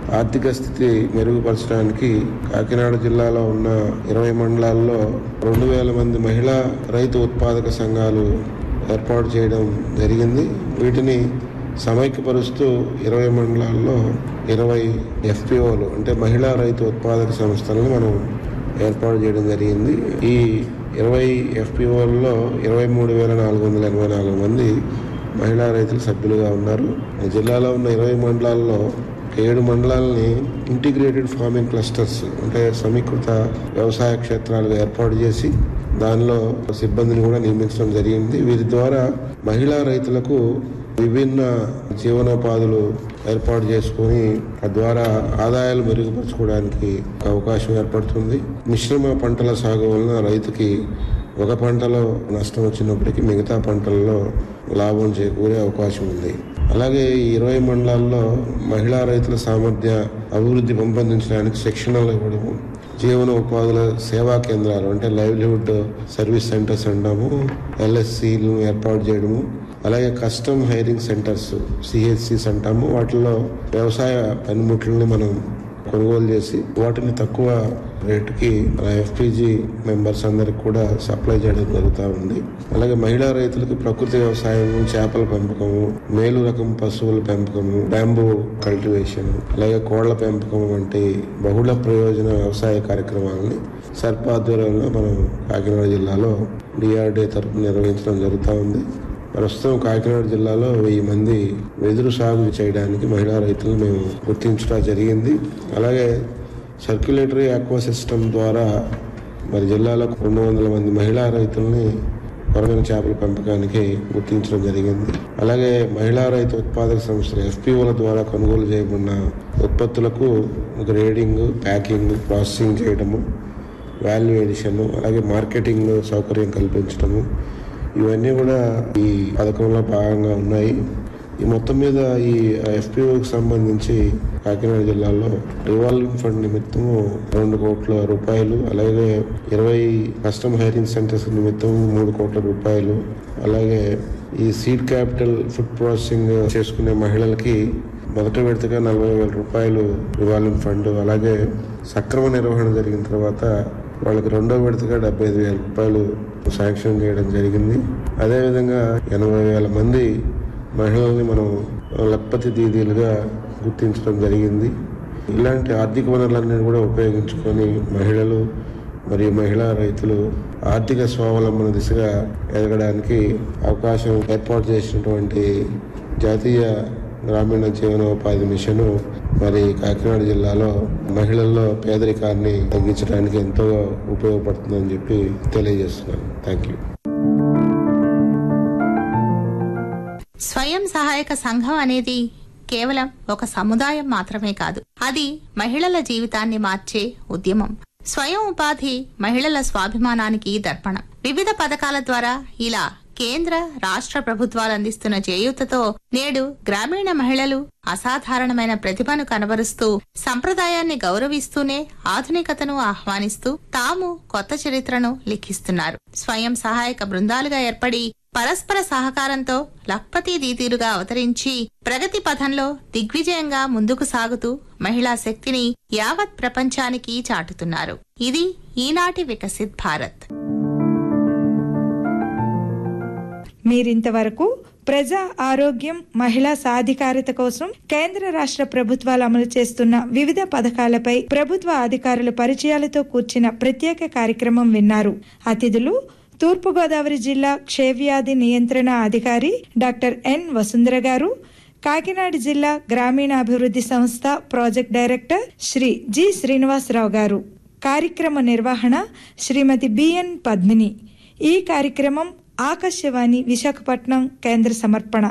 ఆర్థిక స్థితి మెరుగుపరచడానికి కాకినాడ జిల్లాలో ఉన్న ఇరవై మండలాల్లో రెండు వేల మంది మహిళా రైతు ఉత్పాదక సంఘాలు ఏర్పాటు చేయడం జరిగింది వీటిని సమైక్యపరుస్తూ ఇరవై మండలాల్లో ఇరవై ఎఫ్పిఓలు అంటే మహిళా రైతు ఉత్పాదక సంస్థలను మనం ఏర్పాటు చేయడం జరిగింది ఈ ఇరవై ఎఫ్పిఓల్లో ఇరవై మూడు వేల నాలుగు వందల ఎనభై నాలుగు మంది మహిళా రైతులు సభ్యులుగా ఉన్నారు ఈ జిల్లాలో ఉన్న ఇరవై మండలాల్లో ఏడు మండలాలని ఇంటిగ్రేటెడ్ ఫార్మింగ్ క్లస్టర్స్ అంటే సమీకృత వ్యవసాయ క్షేత్రాలుగా ఏర్పాటు చేసి దానిలో సిబ్బందిని కూడా నియమించడం జరిగింది వీరి ద్వారా మహిళా రైతులకు విభిన్న జీవనోపాధులు ఏర్పాటు చేసుకొని తద్వారా ఆదాయాలు మెరుగుపరచుకోవడానికి అవకాశం ఏర్పడుతుంది మిశ్రమ పంటల సాగు వలన రైతుకి ఒక పంటలో నష్టం వచ్చినప్పటికీ మిగతా పంటల్లో లాభం చేకూరే అవకాశం ఉంది అలాగే ఈ ఇరవై మండలాల్లో మహిళా రైతుల సామర్థ్య అభివృద్ధి పెంపొందించడానికి శిక్షణలు ఇవ్వడము జీవన ఉపాధుల సేవా కేంద్రాలు అంటే లైవ్లీహుడ్ సర్వీస్ సెంటర్స్ అంటాము ఎల్ఎస్సీలు ఏర్పాటు చేయడము అలాగే కస్టమ్ హైరింగ్ సెంటర్స్ సిహెచ్సిస్ అంటాము వాటిలో వ్యవసాయ పనిముట్లని మనం కొనుగోలు చేసి వాటిని తక్కువ రేటుకి మన ఎఫ్పిజి మెంబర్స్ అందరికి కూడా సప్లై చేయడం జరుగుతూ ఉంది అలాగే మహిళా రైతులకు ప్రకృతి వ్యవసాయం చేపల పెంపకము మేలు రకం పశువుల పెంపకము బ్యాంబూ కల్టివేషన్ అలాగే కోళ్ల పెంపకం వంటి బహుళ ప్రయోజన వ్యవసాయ కార్యక్రమాలని సర్పాధ్వర్యంలో మనం కాకినాడ జిల్లాలో డిఆర్డీ తరఫున నిర్వహించడం జరుగుతూ ఉంది ప్రస్తుతం కాకినాడ జిల్లాలో వెయ్యి మంది వెదురు సాగు చేయడానికి మహిళా రైతులను మేము గుర్తించడం జరిగింది అలాగే సర్క్యులేటరీ ఆక్వా సిస్టమ్ ద్వారా మరి జిల్లాలో రెండు వందల మంది మహిళా రైతుల్ని కొరమైన చేపల పెంపకానికి గుర్తించడం జరిగింది అలాగే మహిళా రైతు ఉత్పాదక సంస్థలు ఎఫ్పిఓల ద్వారా కొనుగోలు చేయబడిన ఉత్పత్తులకు గ్రేడింగ్ ప్యాకింగ్ ప్రాసెసింగ్ చేయడము వాల్యూ ఎడిషన్ అలాగే మార్కెటింగ్ సౌకర్యం కల్పించడము ఇవన్నీ కూడా ఈ పథకంలో భాగంగా ఉన్నాయి ఈ మొత్తం మీద ఈ ఎఫ్పిఓకి సంబంధించి కాకినాడ జిల్లాలో రివాల్వింగ్ ఫండ్ నిమిత్తము రెండు కోట్ల రూపాయలు అలాగే ఇరవై కస్టమ్ హైరింగ్ సెంటర్స్ నిమిత్తం మూడు కోట్ల రూపాయలు అలాగే ఈ సీడ్ క్యాపిటల్ ఫుడ్ ప్రాసెసింగ్ చేసుకునే మహిళలకి మొదటి విడతగా నలభై వేల రూపాయలు రివాల్వింగ్ ఫండ్ అలాగే సక్రమ నిర్వహణ జరిగిన తర్వాత వాళ్ళకి రెండో విడతగా డెబ్బై ఐదు వేల రూపాయలు శాంక్షన్ చేయడం జరిగింది అదేవిధంగా ఎనభై వేల మంది మహిళల్ని మనం లక్పతి దీదీలుగా గుర్తించడం జరిగింది ఇలాంటి ఆర్థిక వనరులన్నీ కూడా ఉపయోగించుకొని మహిళలు మరియు మహిళా రైతులు ఆర్థిక స్వావలంబన దిశగా ఎదగడానికి అవకాశం ఏర్పాటు చేసినటువంటి జాతీయ గ్రామీణ జీవనోపాధి మిషన్ మరి కాకినాడ జిల్లాలో మహిళల్లో పేదరికాన్ని తగ్గించడానికి ఎంతో ఉపయోగపడుతుందని చెప్పి తెలియజేస్తున్నాను థ్యాంక్ యూ స్వయం సహాయక సంఘం అనేది కేవలం ఒక సముదాయం మాత్రమే కాదు అది మహిళల జీవితాన్ని మార్చే ఉద్యమం స్వయం ఉపాధి మహిళల స్వాభిమానానికి దర్పణం వివిధ పథకాల ద్వారా ఇలా కేంద్ర రాష్ట్ర ప్రభుత్వాలు అందిస్తున్న చేయూతతో నేడు గ్రామీణ మహిళలు అసాధారణమైన ప్రతిభను కనబరుస్తూ సంప్రదాయాన్ని గౌరవిస్తూనే ఆధునికతను ఆహ్వానిస్తూ తాము కొత్త చరిత్రను లిఖిస్తున్నారు స్వయం సహాయక బృందాలుగా ఏర్పడి పరస్పర సహకారంతో లక్పతి దీతీలుగా అవతరించి ప్రగతి పథంలో దిగ్విజయంగా ముందుకు సాగుతూ మహిళా శక్తిని యావత్ ప్రపంచానికి చాటుతున్నారు ఇది ఈనాటి వికసిత్ భారత్ మీరింతవరకు ప్రజా ఆరోగ్యం మహిళా సాధికారత కోసం కేంద్ర రాష్ట్ర ప్రభుత్వాలు అమలు చేస్తున్న వివిధ పథకాలపై ప్రభుత్వ అధికారుల పరిచయాలతో కూర్చిన ప్రత్యేక కార్యక్రమం విన్నారు అతిథులు తూర్పుగోదావరి జిల్లా క్షయవ్యాధి నియంత్రణ అధికారి డాక్టర్ ఎన్ వసుంధర గారు కాకినాడ జిల్లా గ్రామీణాభివృద్ధి సంస్థ project director Shri G Srinivasarao గారు కార్యక్రమ నిర్వహణ శ్రీమతి బిఎన్ పద్మిని ఈ కార్యక్రమం ఆకాశవాణి విశాఖపట్నం కేంద్ర సమర్పణ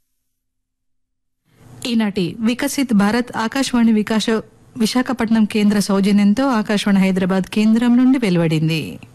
ఈనాటి వికసిత్ భారత్ ఆకాశవాణి వికాస విశాఖపట్నం కేంద్ర సౌజన్యంతో ఆకాశవాణి హైదరాబాద్ కేంద్రం నుండి వెలువడింది